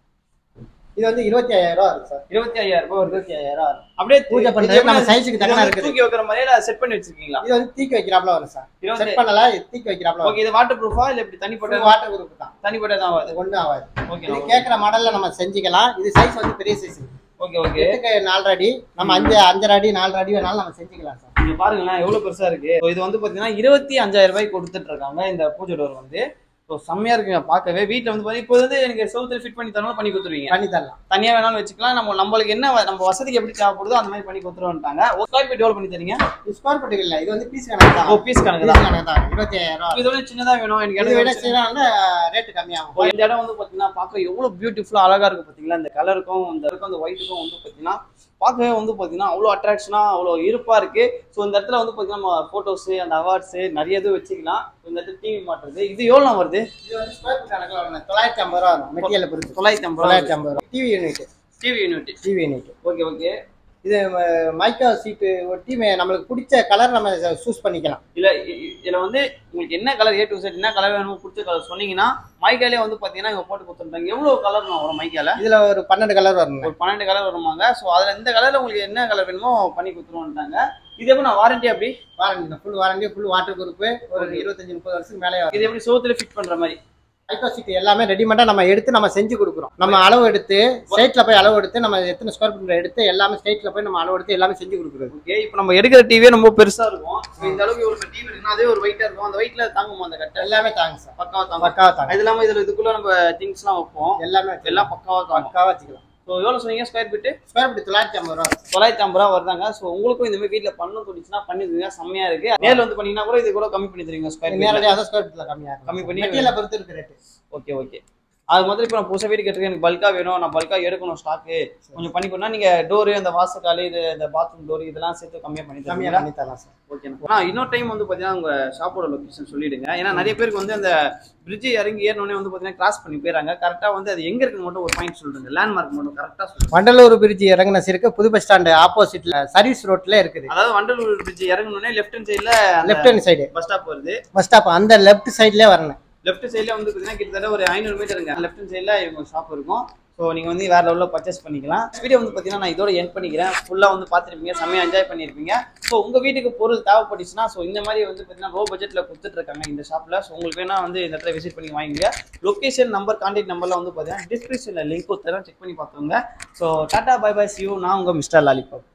இது வந்து இருபத்தி ஐயாயிரம் ரூபா இருக்கு சார் இருபத்தி ஐயாயிரம் ரூபாய் வருது இருபத்தி ஐயாயிரம் ரூபாய். அப்படியே பூஜை இது பண்றது நம்ம எப்படி சைஸுக்கு இது தக்கன வந்து இருக்குது தூக்கி வைக்கிற மாதிரியே செட் பண்ணி வச்சிருக்கீங்களா இது வந்து தீக்கு வைக்கிறாப்ல வரும் சார் இருபத்தி செட் பண்ணல இது தீக்கு வைக்கிறாப்ல வரும் ஓகே இது வாட்டர் ப்ரூஃபா இல்ல இப்படி தனிப்பட்ட வாட்டர் குரூப் தான் தனிப்பட்ட தான் வருது ஒன்றும் ஆகாது ஓகே இது கேட்குற மாடல்ல நம்ம செஞ்சுக்கலாம் இது சைஸ் வந்து பெரிய சைஸ் ஓகே ஓகே எட்டுக்கு நாலரை அடி நம்ம அஞ்சு அஞ்சரை அடி நாலரை அடி வேணாலும் நம்ம செஞ்சுக்கலாம் சார் இங்க பாருங்களேன் எவ்வளவு பெருசா இருக்கு So, இது வந்து பாத்தீங்கன்னா இருபத்தி அஞ்சாயிரம் ரூபாய்க்கு கொடுத்துட்டு இருக்காங்க இந்த பூஜை டோர் வந்து ஸோ செம்மையா இருக்குங்க பார்க்கவே வீட்டுல வந்து பாத்தீங்கன்னா இப்போ வந்து எனக்கு செவுத்துல ஃபிட் பண்ணி தரணும் பண்ணி கொடுத்துருவீங்க பண்ணி தரலாம் தனியா வேணாலும் வச்சுக்கலாம் நம்ம நம்மளுக்கு என்ன வ- நம்ம வசதிக்கு எப்படி தேவைப்படுதோ அந்த மாதிரி பண்ணி கொடுத்துருவோம்ட்டாங்க ஒரு ஸ்கொயர் ஃபீட் எவ்வளவு பண்ணி தரீங்க இது ஸ்கொயர் ஃபீட் இல்லை இது வந்து பீஸ் கணக்கு தான் ஓ பீஸ் கணக்கு பீஸ் தான் கணக்கு தான் இருபத்தி ஐயாயிரம் ரூபா இதோட சின்னதா வேணும் எனக்கு இதை விட இடம் சீரான ரேட்டு கம்மியாகும் இப்போ இந்த இடம் வந்து பாத்தீங்கன்னா பார்க்க எவ்வளவு பியூட்டிஃபுல்லா அழகா இருக்கு பாத்தீங்களா இந்த கலருக்கும் இந்த இருக்கும் அந்த ஒயிட்டுக்கும் வந்து பாத்தீங்கன்னா பார்க்கவே வந்து பாத்தீங்கன்னா அவ்வளோ அட்ராக்ஷனா அவ்வளோ இருப்பா இருக்கு ஸோ இந்த இடத்துல வந்து பாத்தீங்கன்னா நம்ம போட்டோஸ் அந்த அவார்ட்ஸ் நிறைய இது வச்சுக்கலாம் இந்த இடத்துல டிவி மாட்டுறது இது எவ்வளோ வருது இது வந்து ஸ்கொயர் ஃபீட் கணக்கில் வரும் தொள்ளாயிரத்தி ஐம்பது ரூபா வரும் மெட்டீரியல் பொறுத்து தொள்ளாயிரத்தி ஐம்பது தொள்ளாயிரத்தி ஐம்பது ரூபா TV unit TV unit TV unit okay okay இது மைக்கா சீட்டு ஒட்டி மே- நம்மளுக்கு பிடிச்ச கலர் நம்ம சூஸ் பண்ணிக்கலாம் இல்ல இ- இ- இதுல வந்து உங்களுக்கு என்ன கலர் ஏ டு செட் என்ன கலர் வேணுமோ பிடிச்ச கலர் சொன்னீங்கன்னா மைக்காலே வந்து பாத்தீங்கன்னா இங்க போட்டு கொடுத்துருந்தாங்க எவ்வளவு கலர் வரும் மைக்கால இதுல ஒரு பன்னெண்டு கலர் வருங்க ஒரு பன்னெண்டு கலர் வருமாங்க ஸோ அதுல இந்த கலர்ல உங்களுக்கு என்ன கலர் வேணுமோ பண்ணி கொடுத்துருவோம்ட்டாங்க இது எப்படி நான் வாரண்டி அப்படி warranty full warranty full water group ஒரு இருபத்தஞ்சு முப்பது வருஷத்துக்கு மேலே இது எப்படி சோத்துல ஃபிட் பண்ற மாதிரி மைக்கா சீட் எல்லாமே ரெடிமேடா நம்ம எடுத்து நம்ம செஞ்சு கொடுக்குறோம் நம்ம அளவு எடுத்து ஸ்ட்ரைட்ல போய் அளவு எடுத்து நம்ம எத்தனை ஸ்கொயர் ஃபீட் எடுத்து எல்லாமே ஸ்ட்ரைட்ல போய் நம்ம அளவு எடுத்து எல்லாமே செஞ்சு கொடுக்குறது ஓகே இப்போ நம்ம எடுக்கிற டிவியே ரொம்ப பெருசா இருக்கும் So, இந்த அளவுக்கு ஒரு டிவி இருக்குன்னா அதே ஒரு வெயிட்டா இருக்கும் அந்த வெயிட்ல தாங்குமா அந்த கட்டை எல்லாமே தாங்க சார் பக்காவா தாங்கும் பக்காவா தாங்க அது இல்லாம இதுல இதுக்குள்ள நம்ம திங்ஸ் எல்லாம் வைப்போம் எல்லாமே எல்லாம் பக்காவா தாங்கும் பக்காவா வச்சுக்கலாம் ஸோ எவ்வளவு சொன்னீங்க ஸ்கொயர் ஃபீட் ஸ்கொயர் ஃபீட் தொள்ளாயிரத்தி ஐம்பது ரூபா தொள்ளாயிரத்தி ஐம்பது ரூபா வருதாங்க ஸோ உங்களுக்கும் இந்த மாதிரி வீட்டில் பண்ணணும் தோணுச்சுன்னா பண்ணிடுங்க செம்மையா இருக்கு நேர்ல வந்து பண்ணீங்கன்னா கூட இது கூட கம்மி பண்ணி தருவீங்க ஸ்கொயர் ஃபீட் நேரடியாக தான் ஸ்கொயர் ஃபீட்ல கம்மியா இருக்கும் கம்மி பண்ணி மெட்டீரியலை பொறுத்து இருக்கு ரேட்டு ஓகே ஓகே அது மாதிரி இப்போ நான் புதுசாக வீடு கேட்டிருக்கேன் எனக்கு பல்கா வேணும் நான் பல்கா எடுக்கணும் ஸ்டாக்கு கொஞ்சம் பண்ணி கொடுனா நீங்க டோரு அந்த வாசக்கால் இது இந்த பாத்ரூம் டோர் இதெல்லாம் சேர்த்து கம்மியா பண்ணி கம்மியாக தருவீங்களா பண்ணி தரலாம் சார் ஓகேண்ணா இன்னொரு டைம் வந்து பார்த்தீங்கன்னா உங்க ஷாப்போட லொகேஷன் சொல்லிடுங்க ஏன்னா நிறைய பேருக்கு வந்து அந்த பிரிட்ஜ் இறங்கி ஏறினோடனே வந்து பார்த்தீங்கன்னா கிராஸ் பண்ணி போயிடறாங்க கரெக்டாக வந்து அது எங்க இருக்குன்னு மட்டும் ஒரு பாயிண்ட் சொல்லுங்க லேண்ட்மார்க் மட்டும் கரெக்டாக சொல்லுங்க வண்டலூர் பிரிட்ஜ் இறங்கின சிறுக்கு புது பஸ் ஸ்டாண்டு ஆப்போசிட்ல சர்வீஸ் ரோட்ல இருக்குது அதாவது வண்டலூர் பிரிட்ஜ் இறங்கணுன்னே லெஃப்ட் ஹேண்ட் சைடில் left hand side bus stop வருது பஸ் ஸ்டாப் அந்த லெஃப்ட் சைட்லயே வரணும் லெஃப்ட் சைடில் வந்து பார்த்தீங்கன்னா கிட்டத்தட்ட ஒரு ஐநூறு மீட்டருங்க லெஃப்ட் ஹேண்ட் சைடில் இவங்க ஷாப் இருக்கும் ஸோ நீங்கள் வந்து வேற லெவலில் பர்ச்சேஸ் பண்ணிக்கலாம் வீடியோ வந்து பார்த்தீங்கன்னா நான் இதோட என் பண்ணிக்கிறேன் ஃபுல்லாக வந்து பார்த்துருப்பீங்க செம்மையாக என்ஜாய் பண்ணியிருப்பீங்க ஸோ உங்கள் வீட்டுக்கு பொருள் தேவைப்பட்டுச்சுன்னா ஸோ இந்த மாதிரி வந்து பார்த்தீங்கன்னா லோ பட்ஜெட்டில் கொடுத்துட்ருக்காங்க இந்த ஷாப்பில் ஸோ உங்களுக்கு வேணா வந்து இந்த இடத்துல விசிட் பண்ணி வாங்கிங்க லொக்கேஷன் நம்பர் கான்டாக்ட் நம்பர்லாம் வந்து பார்த்தீங்கன்னா டிஸ்கிரிப்ஷனில் லிங்க் கொடுத்துறேன் செக் பண்ணி பார்த்துக்கோங்க so tata bye bye see you நான் உங்கள் மிஸ்டர் லாலிபாப்